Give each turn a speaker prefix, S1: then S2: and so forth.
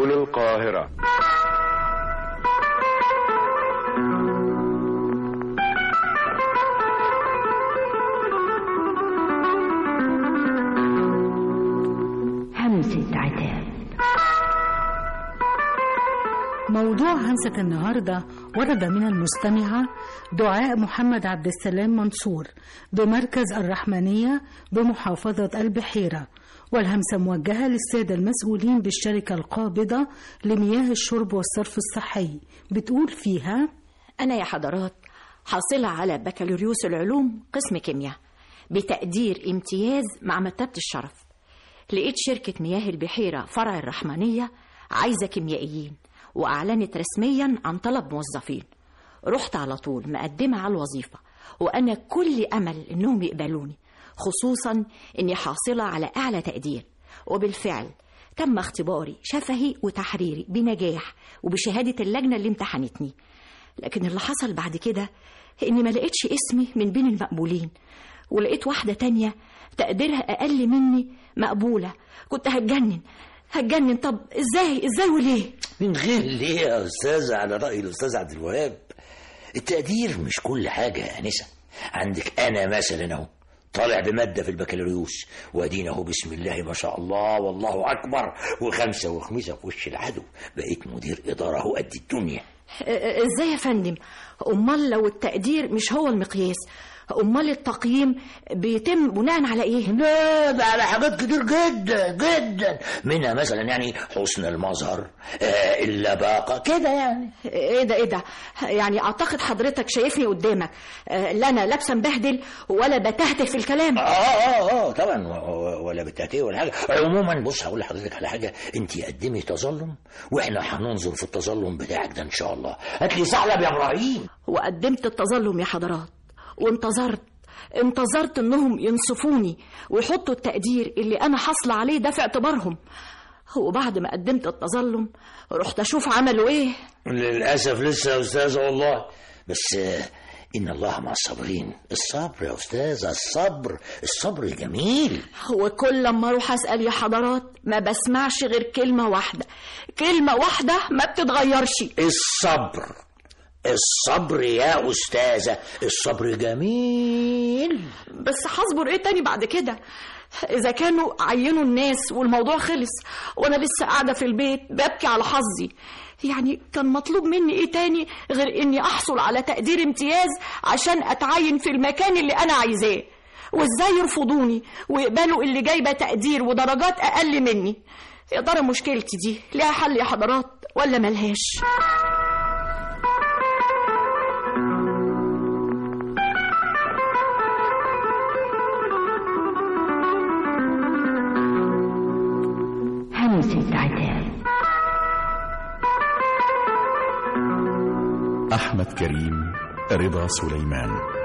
S1: سبل القاهرة
S2: همسة عتاب
S3: موضوع همسة النهاردة ورد من المستمعة دعاء محمد عبد السلام منصور بمركز الرحمنية بمحافظة البحيرة والهمسة موجهة للسادة المسؤولين بالشركة القابضة لمياه الشرب والصرف الصحي بتقول فيها
S4: أنا يا حضرات حاصلة على بكالوريوس العلوم قسم كيمياء بتقدير امتياز مع مرتبة الشرف لقيت شركة مياه البحيرة فرع الرحمنية عايزة كيميائيين وأعلنت رسميا عن طلب موظفين رحت على طول مقدمة على الوظيفة وأنا كل أمل إنهم يقبلوني خصوصا إني حاصلة على أعلى تقدير وبالفعل تم اختباري شفهي وتحريري بنجاح وبشهادة اللجنة اللي امتحنتني لكن اللي حصل بعد كده إني ما لقيتش اسمي من بين المقبولين ولقيت واحدة تانية تقديرها أقل مني مقبولة كنت هتجنن هتجنن طب ازاي ازاي وليه
S5: من غير ليه يا أستاذة على رأي الأستاذ عبد الوهاب التقدير مش كل حاجة يا أنسة عندك أنا مثلا أهو طالع بمادة في البكالوريوس وادينا اهو بسم الله ما شاء الله والله أكبر وخمسة وخميسة في وش العدو بقيت مدير إدارة اهو قد الدنيا
S4: اه، ازاي يا فندم امال لو التقدير مش هو المقياس امال التقييم بيتم بناء على ايه
S5: لا ده على حاجات كتير جدا جدا منها مثلا يعني حسن المظهر آه اللباقة كده يعني
S4: ايه ده ايه ده يعني اعتقد حضرتك شايفني قدامك اه، لا انا لابسه مبهدل ولا بتهته في الكلام
S5: اه اه اه طبعا و- و- ولا بالتأتيه ولا حاجة عموما بص هقول لحضرتك على حاجة انت قدمي تظلم واحنا هننظر في التظلم بتاعك ده ان شاء الله هات لي ثعلب يا ابراهيم
S4: وقدمت التظلم يا حضرات وانتظرت انتظرت انهم ينصفوني ويحطوا التقدير اللي انا حاصله عليه ده في اعتبارهم وبعد ما قدمت التظلم رحت اشوف عملوا ايه
S5: للأسف لسه يا أستاذة والله بس آه، إن الله مع الصابرين الصبر يا أستاذة الصبر الصبر جميل
S4: وكل لما اروح اسال يا حضرات ما بسمعش غير كلمه واحده كلمه واحده ما بتتغيرش
S5: الصبر الصبر يا أستاذة الصبر جميل
S4: بس هصبر ايه تاني بعد كده اذا كانوا عينوا الناس والموضوع خلص وانا لسه قاعده في البيت ببكي على حظي يعني كان مطلوب مني ايه تاني غير اني احصل على تقدير امتياز عشان اتعين في المكان اللي انا عايزاه وازاي يرفضوني ويقبلوا اللي جايبه تقدير ودرجات اقل مني يا ترى مشكلتي دي ليها حل يا حضرات ولا ملهاش
S2: همسة عتاب
S6: أحمد كريم رضا سليمان